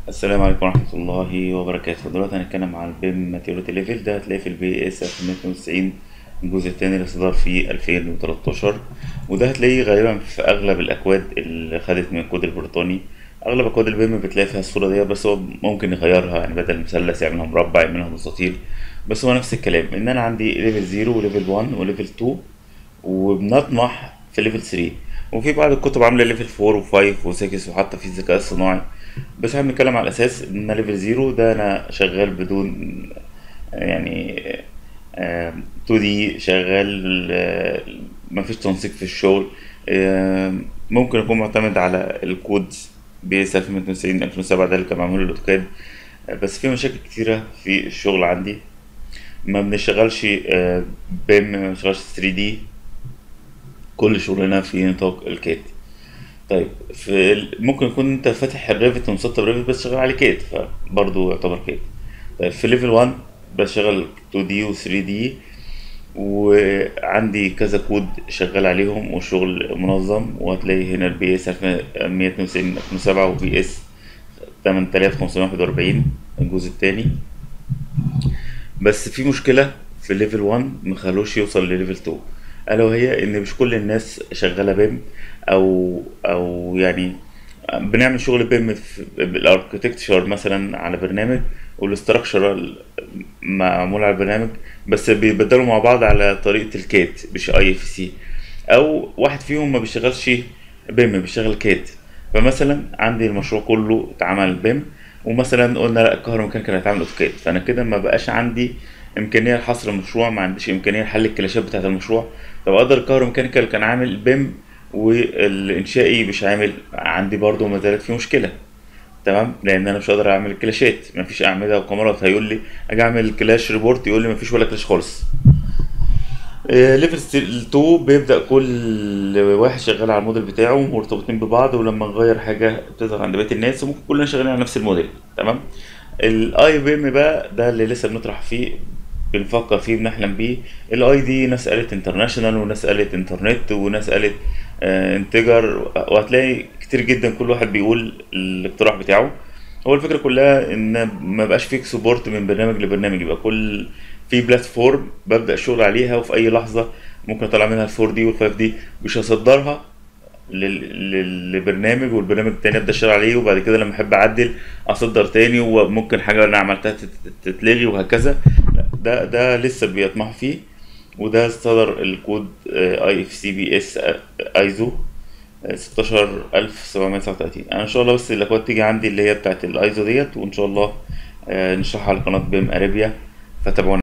السلام عليكم ورحمة الله وبركاته دلوقتي هنتكلم عن البيم ماتيوريتي ليفل ده هتلاقيه في البي اس 1290 الجزء التاني اللي صدر في 2013 وده هتلاقيه غالبا في أغلب الأكواد اللي خدت من الكود البريطاني أغلب أكواد البيم بتلاقي فيها الصورة دي بس هو ممكن يغيرها يعني بدل مثلث يعملها مربع يعملها مستطيل بس هو نفس الكلام إن أنا عندي ليفل 0 وليفل 1 وليفل 2 وبنطمح في ليفل 3 وفي بعض الكتب عامله ليفل 4 و5 و6 وحتى في الذكاء الصناعي بس احنا بنتكلم على الاساس ان ليفل 0 ده انا شغال بدون يعني 2 دي شغال آه، مفيش تنسيق في الشغل آه، ممكن اكون معتمد على الكود بي اس 1290 2007 ده اللي كان معمول الاوتوكاد آه، بس في مشاكل كتيرة في الشغل عندي ما بنشتغلش بيم ما بنشتغلش 3 دي كل شغلنا في نطاق الكاد طيب في ال- ممكن يكون انت فاتح الريفت ومسطب ريفت بس شغال عليه كاد فبرضه يعتبر كاد طيب في ليفل 1 بشتغل 2 دي و 3 دي وعندي كذا كود شغال عليهم والشغل منظم وهتلاقي هنا البي اس 192 2007 وبي اس 8541 الجزء التاني بس في مشكلة في ليفل 1 مخلوش يوصل لليفل 2 ألا وهي إن مش كل الناس شغالة بيم أو أو يعني بنعمل شغل بيم في الاركتكتشر مثلا على برنامج والاستراكشر معمول على البرنامج بس بيبدلوا مع بعض على طريقة الكات مش اي اف سي او واحد فيهم ما بيشتغلش بيم بيشتغل كات فمثلا عندي المشروع كله اتعمل بيم ومثلا قلنا لا الكهرباء كان هيتعمل اوتوكاد فانا كده ما بقاش عندي امكانيه لحصر المشروع ما عنديش امكانيه لحل الكلاشات بتاعه المشروع طب اقدر الكهرباء ميكانيكال كان عامل بيم والانشائي مش عامل عندي برضو ما زالت في مشكله تمام لان انا مش هقدر اعمل كلاشات مفيش اعمده وكاميرات هيقول لي اجي اعمل كلاش ريبورت يقول لي مفيش ولا كلاش خالص آه، ليفل 2 بيبدأ كل واحد شغال على الموديل بتاعه مرتبطين ببعض ولما نغير حاجة بتظهر عند بقية الناس وممكن كلنا شغالين على نفس الموديل تمام الاي بي ام بقى ده اللي لسه بنطرح فيه بنفكر فيه بنحلم بيه الاي دي ناس قالت انترناشونال وناس قالت انترنت وناس قالت آه، انتجر وهتلاقي كتير جدا كل واحد بيقول الاقتراح بتاعه هو الفكرة كلها ان ما بقاش فيك سبورت من برنامج لبرنامج يبقى كل في بلاتفورم ببدأ الشغل عليها وفي اي لحظة ممكن اطلع منها الفور دي والفايف دي مش هصدرها لل- لل- لبرنامج والبرنامج التاني ابدا اشتغل عليه وبعد كده لما احب اعدل اصدر تاني وممكن حاجه انا عملتها تت- تتلغي وهكذا لا، ده ده لسه بيطمح فيه وده صدر الكود اي اف سي بي اس ايزو 16739 انا ان شاء الله بس الاكواد تيجي عندي اللي هي بتاعت الايزو ديت وان شاء الله آه، نشرحها على قناه بيم اريبيا فتابعونا